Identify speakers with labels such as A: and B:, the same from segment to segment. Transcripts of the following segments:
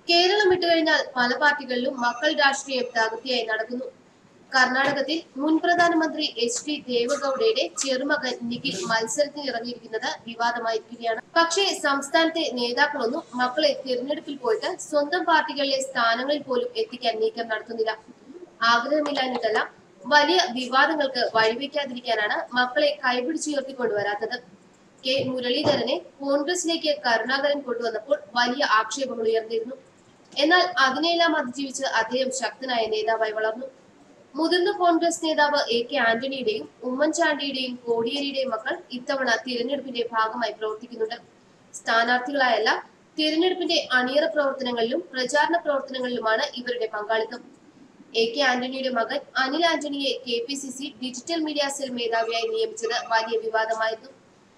A: കേരളം വിട്ടുകഴിഞ്ഞാൽ പല പാർട്ടികളിലും മക്കൾ രാഷ്ട്രീയം തകൃതിയായി നടക്കുന്നു കർണാടകത്തിൽ മുൻ പ്രധാനമന്ത്രി എച്ച് ഡി ദേവഗൌഡയുടെ ചെറുമകൻ നിഖിൽ മത്സരത്തിന് ഇറങ്ങിയിരിക്കുന്നത് വിവാദമായിരിക്കുകയാണ് പക്ഷേ സംസ്ഥാനത്തെ നേതാക്കളൊന്നും മക്കളെ തിരഞ്ഞെടുപ്പിൽ പോയിട്ട് സ്വന്തം പാർട്ടികളിലെ സ്ഥാനങ്ങളിൽ പോലും എത്തിക്കാൻ നീക്കം നടത്തുന്നില്ല ആഗ്രഹമില്ലാഞ്ഞിട്ടല്ല വലിയ വിവാദങ്ങൾക്ക് വഴിവെക്കാതിരിക്കാനാണ് മക്കളെ കൈപിടിച്ചുയർത്തിക്കൊണ്ടുവരാത്തത് കെ മുരളീധരനെ കോൺഗ്രസിലേക്ക് കരുണാകരൻ കൊണ്ടുവന്നപ്പോൾ വലിയ ആക്ഷേപങ്ങൾ ഉയർന്നിരുന്നു എന്നാൽ അതിനെല്ലാം അതിജീവിച്ച് അദ്ദേഹം ശക്തനായ നേതാവായി വളർന്നു മുതിർന്ന കോൺഗ്രസ് നേതാവ് എ കെ ആന്റണിയുടെയും ഉമ്മൻചാണ്ടിയുടെയും കോടിയേരിയുടെയും മക്കൾ ഇത്തവണ തിരഞ്ഞെടുപ്പിന്റെ ഭാഗമായി പ്രവർത്തിക്കുന്നുണ്ട് സ്ഥാനാർത്ഥികളായല്ല തിരഞ്ഞെടുപ്പിന്റെ അണിയറ പ്രവർത്തനങ്ങളിലും പ്രചാരണ പ്രവർത്തനങ്ങളിലുമാണ് ഇവരുടെ പങ്കാളിത്തം എ കെ ആന്റണിയുടെ മകൻ അനിൽ ആന്റണിയെ K P C C digital media cell മേധാവിയായി നിയമിച്ചത് വലിയ വിവാദമായിരുന്നു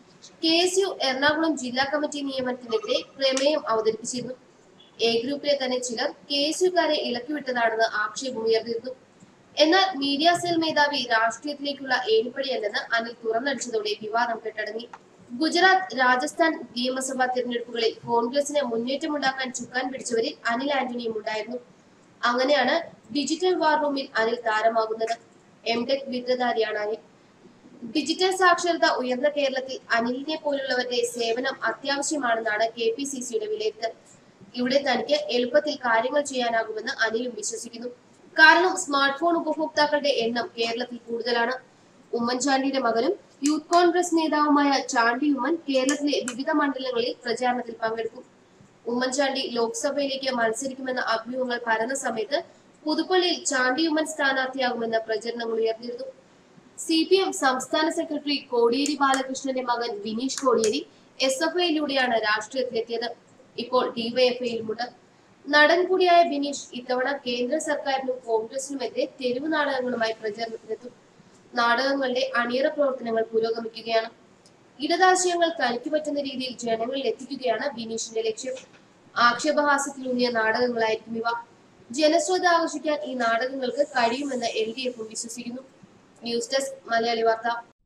A: കെ എസ് യു എറണാകുളം ജില്ലാ കമ്മിറ്റി നിയമനത്തിനെതിരെ പ്രമേയം അവതരിപ്പിച്ചിരുന്നു എ ഗ്രൂപ്പിലെ തന്നെ ചിലർ കെ എസ് യുക്കാരെ ഇളക്കിവിട്ടതാണെന്ന് ആക്ഷേപം ഉയർന്നിരുന്നു എന്നാൽ മീഡിയ സെൽ മേധാവി രാഷ്ട്രീയത്തിലേക്കുള്ള ഏണിപ്പടിയല്ലെന്ന് അനിൽ തുറന്നടിച്ചതോടെ വിവാദം കെട്ടടങ്ങി ഗുജറാത്ത് രാജസ്ഥാൻ നിയമസഭാ തിരഞ്ഞെടുപ്പുകളിൽ കോൺഗ്രസിന് മുന്നേറ്റമുണ്ടാക്കാൻ ചുക്കാൻ പിടിച്ചവരിൽ അനിൽ ആന്റണിയും ഉണ്ടായിരുന്നു അങ്ങനെയാണ് ഡിജിറ്റൽ വാർ റൂമിൽ അനിൽ താരമാകുന്നത് എം ടെക് ബിരുദധാരിയാണ് അനിൽ ഡിജിറ്റൽ സാക്ഷരത ഉയർന്ന കേരളത്തിൽ അനിലിനെ പോലുള്ളവരുടെ സേവനം അത്യാവശ്യമാണെന്നാണ് കെ പി സി സിയുടെ വിലയിരുത്തൽ ഇവിടെ തനിക്ക് എളുപ്പത്തിൽ കാര്യങ്ങൾ ചെയ്യാനാകുമെന്ന് അനിലും വിശ്വസിക്കുന്നു കാരണം സ്മാർട്ട് ഫോൺ ഉപഭോക്താക്കളുടെ എണ്ണം കേരളത്തിൽ കൂടുതലാണ് ഉമ്മൻചാണ്ടിയുടെ മകനും യൂത്ത് കോൺഗ്രസ് നേതാവുമായ ചാണ്ടി ഉമ്മൻ കേരളത്തിലെ വിവിധ മണ്ഡലങ്ങളിൽ പ്രചാരണത്തിൽ പങ്കെടുക്കും ഉമ്മൻചാണ്ടി ലോക്സഭയിലേക്ക് മത്സരിക്കുമെന്ന അഭ്യൂഹങ്ങൾ പരന്ന സമയത്ത് പുതുപ്പള്ളിയിൽ ചാണ്ടി ഉമ്മൻ സ്ഥാനാർത്ഥിയാകുമെന്ന പ്രചരണങ്ങൾ ഉയർന്നിരുന്നു സി പി എം സംസ്ഥാന സെക്രട്ടറി കോടിയേരി ബാലകൃഷ്ണന്റെ മകൻ വിനീഷ് കോടിയേരി എസ് എഫ് ഐയിലൂടെയാണ് രാഷ്ട്രീയത്തിലെത്തിയത് ഇപ്പോൾ ഡിവൈഎഫ്ഐയിലുമുണ്ട് നടൻ കൂടിയായ ബിനീഷ് ഇത്തവണ കേന്ദ്ര സർക്കാരിനും കോൺഗ്രസിനുമെതിരെ തെരുവ് നാടകങ്ങളുമായി പ്രചരണത്തിലെത്തും നാടകങ്ങളുടെ അണിയറ പ്രവർത്തനങ്ങൾ പുരോഗമിക്കുകയാണ് ഇടതാശയങ്ങൾ തനിക്ക് പറ്റുന്ന രീതിയിൽ ജനങ്ങളിൽ എത്തിക്കുകയാണ് ബിനീഷിന്റെ ലക്ഷ്യം ആക്ഷേപഹാസ്യത്തിലൂന്നിയ നാടകങ്ങളായിരിക്കും ഇവ ജനശ്രദ്ധ ആകർഷിക്കാൻ ഈ നാടകങ്ങൾക്ക് കഴിയുമെന്ന് എൽ ഡി എഫും വിശ്വസിക്കുന്നു ന്യൂസ് ഡെസ്ക് മലയാളി വാർത്ത